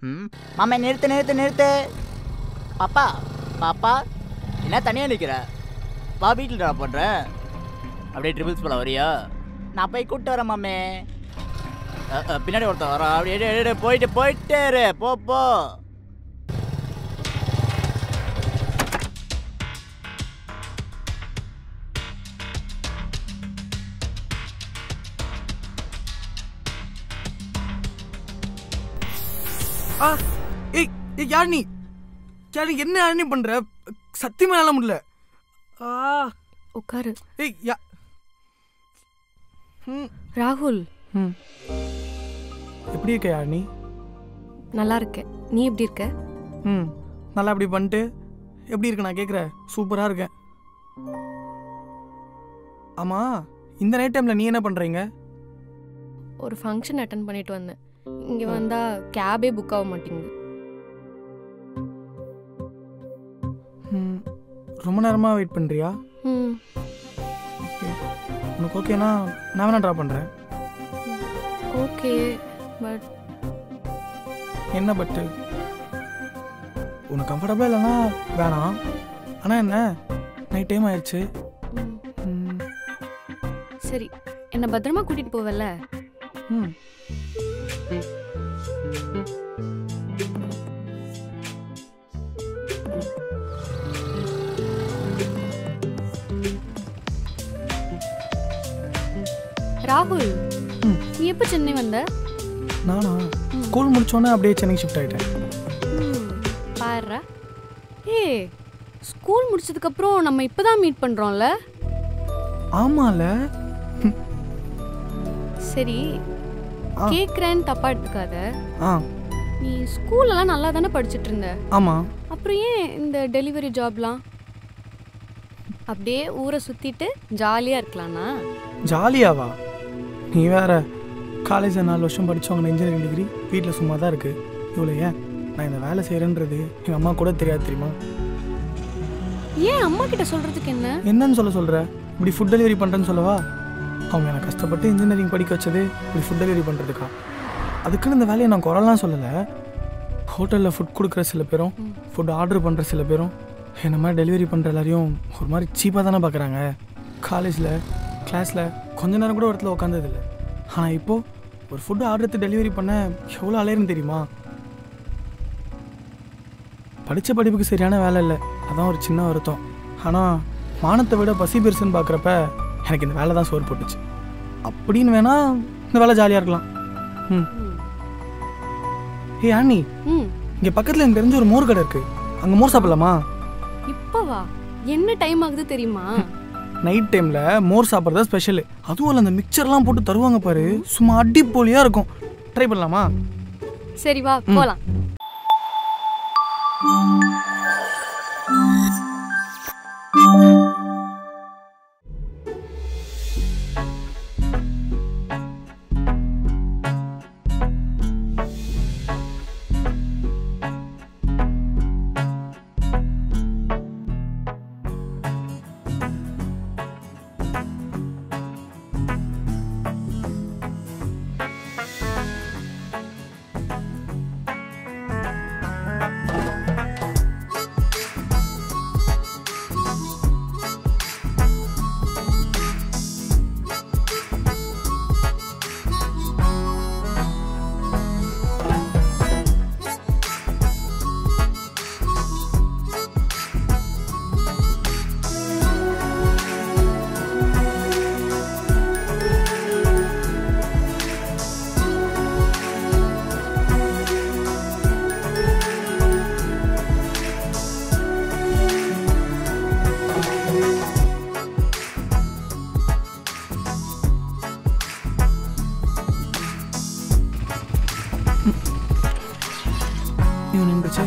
ம் மாமே நிறுத்து நிறுத்து நிறுத்து பாப்பா பாப்பா என்ன தனியாக நிற்கிற வா வீட்டில் ட்ராப் பண்ணுறேன் அப்படியே ட்ரிபிள்ஸ் போல வரியா நான் போய் கூப்பிட்டு வரேன் மாமே அ, அ, பின்னாடி ஒருத்தன் வரான் அப்படியே டேய், டேய், டேய், போயிட்டு போயிட்டே இரு போ போ ஆ ஏய் ஏய் யார் நீ யார் நீ என்ன யார் நீ பண்ற சத்தியமா என்னால முடியல ஆ உட்காரு ஏய் யா ம் ராகுல் ம் எப்படி இருக்க யார் நீ நல்லா இருக்கேன் நீ எப்படி இருக்க ம் நல்லா இப்படி பண்ணிட்டு எப்படி இருக்கு நான் கேட்குறேன் சூப்பராக இருக்கேன் ஆமாம் இந்த நைட் டைமில் நீ என்ன பண்ணுறீங்க ஒரு ஃபங்க்ஷன் அட்டன் பண்ணிட்டு வந்தேன் இங்கே வந்தா கேபே புக் ஆக மாட்டேங்குது ம் ரொம்ப நேரமாக வெயிட் பண்ணுறியா ம் உனக்கு ஓகேனா நான் வேணா ட்ரா பண்ணுறேன் ஓகே பட் என்ன பட்டு உனக்கு கம்ஃபர்டபுளாக இல்லைன்னா வேணாம் ஆனால் என்ன நைட் டைம் ஆயிடுச்சு ம், சரி என்னை பத்திரமா கூட்டிட்டு போவல ம் ராகுல் ம். நீ எப்போ சென்னை வந்த நானா ஸ்கூல் முடிச்சோன்னே அப்படியே சென்னை ஷிஃப்ட் ஆகிட்டேன் ம், பாருடா ஏய் ஸ்கூல் முடிச்சதுக்கப்புறம் நம்ம இப்போதான் மீட் பண்ணுறோம்ல ஆமால சரி ஆ. கேட்குறேன்னு தப்பா எடுத்துக்காத ஆ நீ ஸ்கூல்லலாம் நல்லா தானே படிச்சிட்டு இருந்த ஆமாம் அப்புறம் ஏன் இந்த டெலிவரி ஜாப்லாம் அப்படியே ஊரை சுற்றிட்டு ஜாலியாக இருக்கலாம்னா ஜாலியாவா நீ வேற காலேஜ் நாலு வருஷம் படித்தவங்க இன்ஜினியரிங் டிகிரி வீட்டில் சும்மா தான் இருக்குது இவ்வளோ ஏன் நான் இந்த வேலை செய்கிறேன்றது எங்கள் அம்மா கூட தெரியாது தெரியுமா ஏன் அம்மா கிட்ட சொல்கிறதுக்கு என்ன என்னன்னு சொல்ல சொல்கிற இப்படி ஃபுட் டெலிவரி பண்ணுறேன்னு சொல்லவா அவங்க எனக்கு கஷ்டப்பட்டு இன்ஜினியரிங் படிக்க வச்சது இப்படி ஃபுட் டெலிவரி பண்ணுறதுக்கா அதுக்குன்னு இந்த வேலையை நான் குரலாம் சொல்லலை ஹோட்டலில் ஃபுட் கொடுக்குற சில பேரும் ஃபுட் ஆர்டர் பண்ணுற சில பேரும் என்ன மாதிரி டெலிவரி பண்ணுற எல்லாரையும் ஒரு மாதிரி சீப்பாக தானே பார்க்குறாங்க காலேஜில் கிளாஸில் கொஞ்ச நேரம் கூட ஒரு இடத்துல உட்காந்ததில்ல ஆனால் இப்போது ஒரு ஃபுட்டு ஆர்டர் எடுத்து டெலிவரி பண்ண எவ்வளோ அலையரும் தெரியுமா படித்த படிப்புக்கு சரியான வேலை இல்லை அதான் ஒரு சின்ன வருத்தம் ஆனால் மானத்தை விட பசி பெருசுன்னு பார்க்குறப்ப எனக்கு இந்த வேலை தான் சோறு போட்டுச்சு அப்படின்னு வேணா இந்த வேலை ஜாலியாக இருக்கலாம் ம் ஏய் ஆனி ம் இங்கே பக்கத்தில் எனக்கு தெரிஞ்ச ஒரு மோர் கடை இருக்குது அங்கே மோர் சாப்பிடலாமா இப்போ வா என்ன டைம் ஆகுது தெரியுமா நைட் டைமில் மோர் சாப்பிட்றது ஸ்பெஷல் அதுவும் இல்லை அந்த மிக்சர்லாம் போட்டு தருவாங்க பாரு சும்மா அடிப்பொலியாக இருக்கும் ட்ரை பண்ணலாமா சரி வா போலாம் இவன் நின்றுச்சு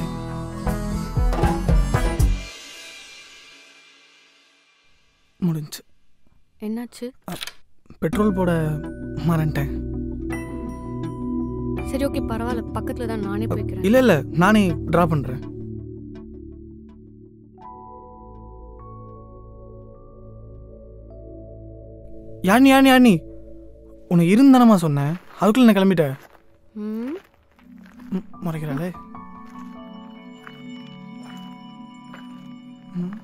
முடிஞ்சு என்னாச்சு பெட்ரோல் போட மறந்துட்டேன் சரி ஓகே பரவாயில்ல பக்கத்துல தான் நானே போய்க்கிறேன் இல்லை இல்லை நானே ட்ரா பண்ணுறேன் யானி யானி யானி உன்னை இருந்தானமா சொன்னேன் அதுக்குள்ள நான் கிளம்பிட்டேன் ம் ம், முறைக்கிறாளே ம்.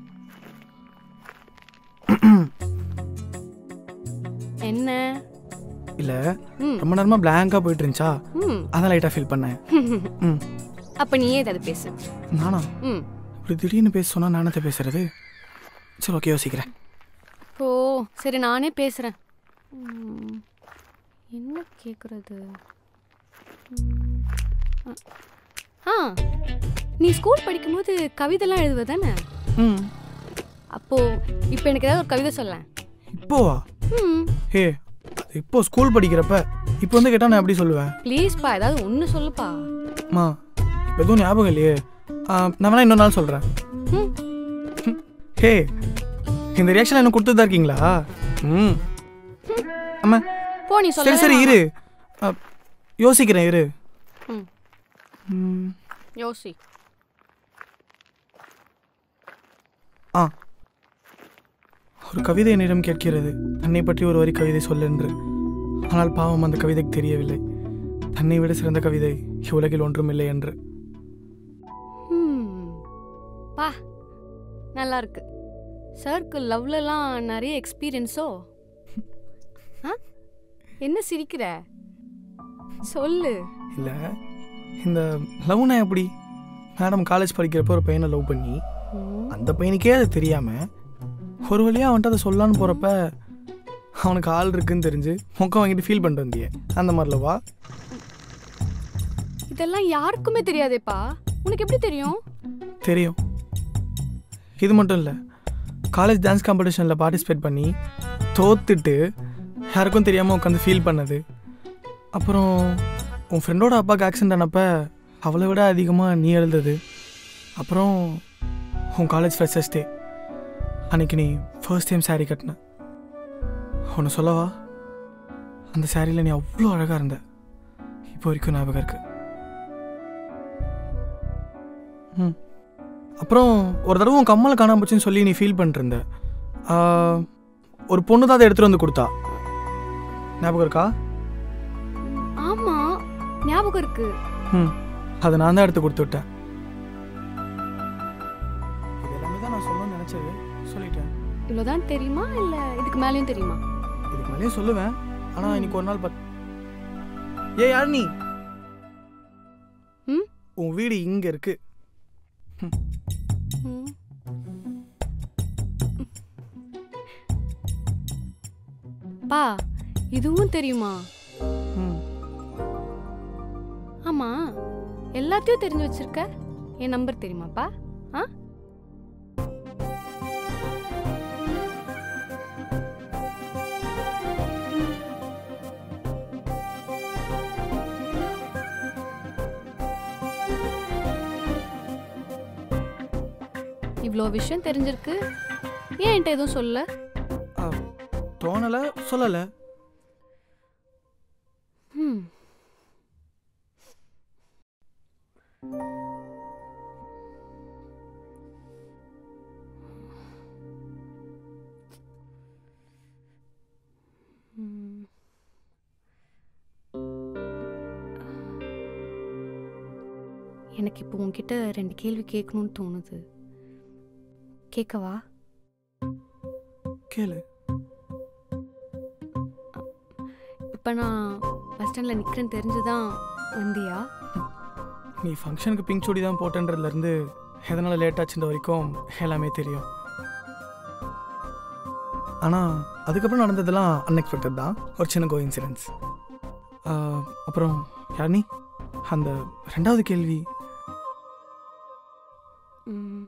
என்ன இல்ல ம் ரொம்ப நேரமா பிளாங்கா போயிட்டு இருந்துச்சா ம் அதான் லைட்டா ஃபீல் பண்ணேன் ம் அப்ப நீயே ஏதாவது பேசு நானா ம் இப்படி திடீர்னு பேச சொன்னா நானத்தை பேசுறது சரி ஓகே யோசிக்கிறேன் ஓ சரி நானே பேசுறேன் ம், என்ன கேக்குறது ம், ஆ நீ ஸ்கூல் படிக்கும்போது கவிதைலாம் எழுதுவ தானே ம் அப்போ இப்போ எனக்கு ஏதாவது ஒரு கவிதை சொல்ல இப்போவா ம் ஹே இப்போ ஸ்கூல் படிக்கிறப்ப இப்போ வந்து கேட்டா நான் எப்படி சொல்லுவேன் ப்ளீஸ்ப்பா ஏதாவது ஒன்று சொல்லுப்பா அம்மா இப்போ எதுவும் ஞாபகம் இல்லையே ஆ, நான் வேணா இன்னொரு நாள் சொல்கிறேன் ம் ஹே இந்த ரியாக்ஷன் எனக்கு கொடுத்து தான் இருக்கீங்களா ம் அம்மா போ நீ சரி சொல்ல சரி இரு ஆ, யோசிக்கிறேன் இரு ம் ம், யோசி ஆ ஒரு கவிதை என்னிடம் கேட்கிறது தன்னை பற்றி ஒரு வரி கவிதை சொல்லு என்று ஆனால் பாவம் அந்த கவிதைக்கு தெரியவில்லை தன்னை விட சிறந்த கவிதை இவ்வுலகில் ஒன்றுமில்லை என்று ம் பா நல்லா இருக்கு சாருக்கு லவ்லலாம் நிறைய எக்ஸ்பீரியன்ஸோ ஆ என்ன சிரிக்கிற சொல்லு இல்லை இந்த லவ்னா எப்படி மேடம் காலேஜ் படிக்கிறப்போ ஒரு பையனை லவ் பண்ணி ம், அந்த பையனுக்கே அது தெரியாமல் ஒரு வழியாக அவன்கிட்ட அதை சொல்லலான்னு போகிறப்ப அவனுக்கு ஆள் இருக்குன்னு தெரிஞ்சு மொக்கம் வாங்கிட்டு ஃபீல் பண்ணிட்டு வந்தியே அந்த மாதிரிலவா இதெல்லாம் யாருக்குமே தெரியாதேப்பா உனக்கு எப்படி தெரியும் தெரியும் இது மட்டும் இல்லை காலேஜ் டான்ஸ் காம்படிஷனில் பார்ட்டிசிபேட் பண்ணி தோத்துட்டு யாருக்கும் தெரியாமல் உட்காந்து ஃபீல் பண்ணது அப்புறம் உன் ஃப்ரெண்டோட அப்பாவுக்கு ஆக்சிடென்ட் ஆனப்ப அவளை விட அதிகமாக நீ எழுந்தது அப்புறம் உன் காலேஜ் ஃப்ரெஷர்ஸ் டே அன்னைக்கு நீ ஃபர்ஸ்ட் டைம் saree கட்டின ஒன்று சொல்லவா அந்த சாரியில் நீ அவ்வளோ அழகாக இருந்த இப்போ வரைக்கும் ஞாபகம் இருக்கு ம் அப்புறம் ஒரு தடவை உன் கம்மலை காணாம போச்சுன்னு சொல்லி நீ ஃபீல் பண்ணிருந்த ஆ, ஒரு பொண்ணு தான் அதை எடுத்துகிட்டு வந்து கொடுத்தா ஞாபகம் இருக்கா ஆமா ஞாபகம் இருக்கு ம் அதை நான் தான் எடுத்து கொடுத்து விட்டேன் இது எல்லாமே தான் நான் சொல்லணும்னு நினச்சது சொல்லிட்டேன் இவ்வளோதான் தெரியுமா இல்ல இதுக்கு மேலேயும் தெரியுமா இதுக்கு மேலேயும் சொல்லுவேன் ஆனால் இன்னைக்கு ஒரு நாள் பத் ஏ யார் நீ ம் உன் வீடு இங்கே இருக்கு ம். பா இதுவும் தெரியுமா ம் ஆமா எல்லாத்தையும் தெரிஞ்சு வச்சிருக்க என் நம்பர் தெரியுமாப்பா ஆ இவ்வளோ விஷயம் தெரிஞ்சிருக்கு ஏன் என்கிட்ட எதுவும் சொல்ல ஆ, தோணலை சொல்லலை ம் ம். எனக்கு இப்போ உன்கிட்ட ரெண்டு கேள்வி கேட்கணும்னு தோணுது கேட்கவா கேளு இப்போ நான் பஸ் ஸ்டாண்டில் நிற்கிறேன்னு தெரிஞ்சுதான் வந்தியா நீ ஃபங்க்ஷனுக்கு பிங்க் சுடி தான் போட்டன்றதுலேருந்து எதனால் லேட் ஆச்சுன்ற வரைக்கும் எல்லாமே தெரியும் ஆனால் அதுக்கப்புறம் நடந்ததெல்லாம் அன்எக்ஸ்பெக்டட் தான் ஒரு சின்ன கோ இன்சிடென்ட்ஸ் அப்புறம் யார் நீ அந்த ரெண்டாவது கேள்வி ம்.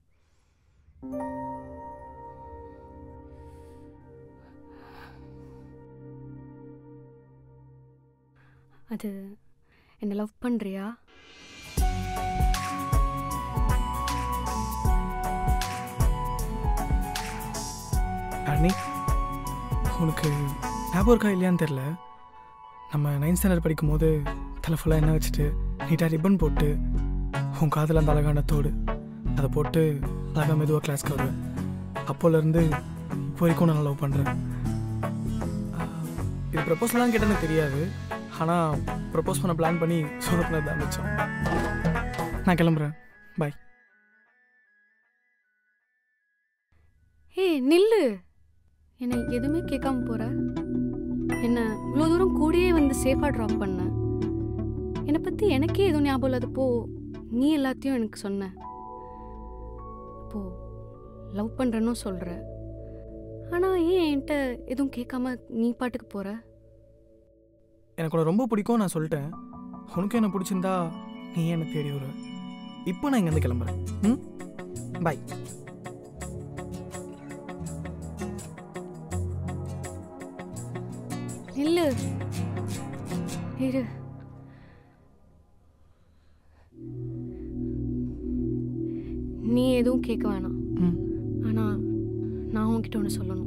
அது என்ன லவ் பண்றியா யார் நீ உனக்கு ஞாபகம் இருக்கா இல்லையான்னு தெரில நம்ம நைன்த் ஸ்டாண்டர்ட் படிக்கும்போது தலை ஃபுல்லாக எண்ணெய் வச்சுட்டு நீட்டாக ரிப்பன் போட்டு உன் காதில் அந்த அழகான தோடு அதை போட்டு அழகாக மெதுவாக கிளாஸ்க்கு வருவேன் அப்போலேருந்து இப்போ வரைக்கும் நான் லவ் பண்ணுறேன் இது ப்ரப்போஸ்லாம் கேட்டேன்னு தெரியாது ஆனால் ப்ரப்போஸ் பண்ண பிளான் பண்ணி சொதப்பினது தான் மிச்சம் நான் கிளம்புறேன் பாய் ஏய் நில்லு என்னை எதுவுமே கேட்காம போற என்ன இவ்வளோ தூரம் கூடயே வந்து சேஃபாக ட்ராப் பண்ண என்னை பற்றி எனக்கே எதுவும் ஞாபகம் இல்லாதப்போ நீ எல்லாத்தையும் எனக்கு சொன்ன இப்போ லவ் பண்ணுறேன்னு சொல்கிற ஆனால் ஏன் என்கிட்ட எதுவும் கேட்காம நீ பாட்டுக்கு போகிற எனக்கு உன்னை ரொம்ப பிடிக்கும் நான் சொல்லிட்டேன் உனக்கு என்ன பிடிச்சிருந்தா நீ என்ன தேடி வருவ இப்போ நான் இங்கேருந்து கிளம்புறேன் ம் பாய் நில்லு இரு நீ எதுவும் கேட்க வேணாம் ம் ஆனா நான் உன்கிட்ட ஒன்று சொல்லணும்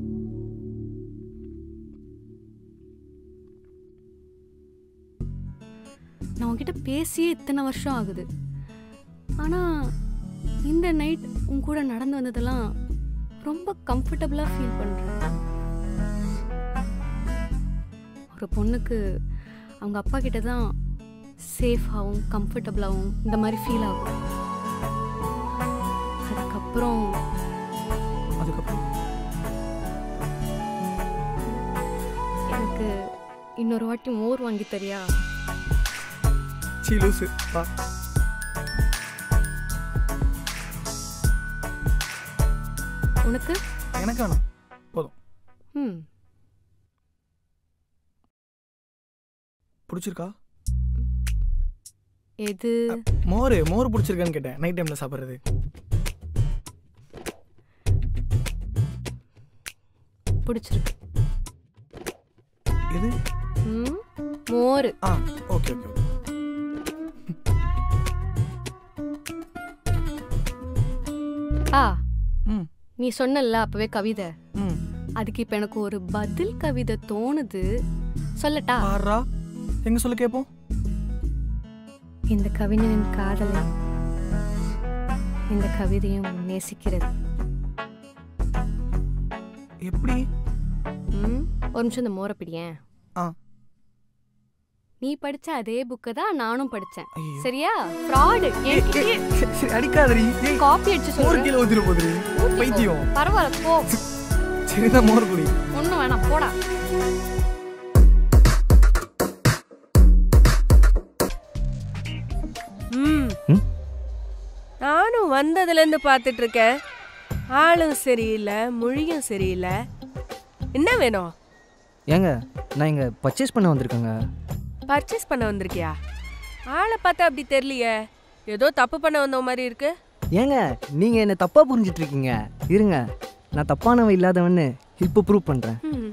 நான் உன்கிட்ட பேசியே இத்தனை வருஷம் ஆகுது ஆனா இந்த நைட் உன் கூட நடந்து வந்ததெல்லாம் ரொம்ப கம்ஃபர்டபுளாக ஃபீல் பண்ணுறேன் ஒரு பொண்ணுக்கு அவங்க அப்பா கிட்ட தான் சேஃபாகவும் கம்ஃபர்டபுளாகவும் இந்த மாதிரி ஃபீல் ஆகும் அதுக்கப்புறம் அதுக்கப்புறம் எனக்கு இன்னொரு வாட்டி மோர் வாங்கி தரியா சீ லூசு வா உனக்கு எனக்கு வேணாம் போதும் ம் பிடிச்சிருக்கா எது மோர் மோர் பிடிச்சிருக்கான்னு கேட்டேன் நைட் டைமில் சாப்பிட்றது பிடிச்சிருக்கு இது ம் மோர் ஆ ஓகே ஓகே ஓகே ஆ ம் நீ சொன்னல அப்பவே கவிதை ம் அதுக்கு இப்போ எனக்கு ஒரு பதில் கவிதை தோணுது சொல்லட்டா பாரா எங்க சொல்ல கேட்போம் இந்த கவிஞனின் காதலை இந்த கவிதையும் நேசிக்கிறது எப்படி ம் ஒரு நிமிஷம் இந்த மோரை பிடியேன் ஆ நீ படிச்ச அதே புக்கை தான் நானும் படிச்சேன் ஐயோ சரியா ஃப்ராடு என்கிட்டயே சரி, சரி அடிக்காதடி ஏய் காப்பி அடிச்சு மோர் சொல்றேன் கீழே ஊத்திட்டு போகுது ஊத்திக்கோ. பைத்தியம் பரவாயில்ல போ சரிதான் மோர் குடி ஒன்றும் வேணாம் போடா ம் ம்? நானும் வந்ததுலேருந்து பார்த்துட்டு இருக்கேன் ஆளும் சரியில்லை மொழியும் சரியில்லை என்ன வேணும் ஏங்க நான் இங்கே பர்ச்சேஸ் பண்ண வந்திருக்கேங்க பர்ச்சேஸ் பண்ண வந்திருக்கியா ஆளை பார்த்தா அப்படி தெரியலையே ஏதோ தப்பு பண்ண வந்த மாதிரி இருக்கு ஏங்க நீங்கள் என்னை தப்பாக புரிஞ்சிட்டு இருக்கீங்க இருங்க நான் தப்பானவன் இல்லாதவன்னு இப்போ ப்ரூவ் பண்ணுறேன் ம்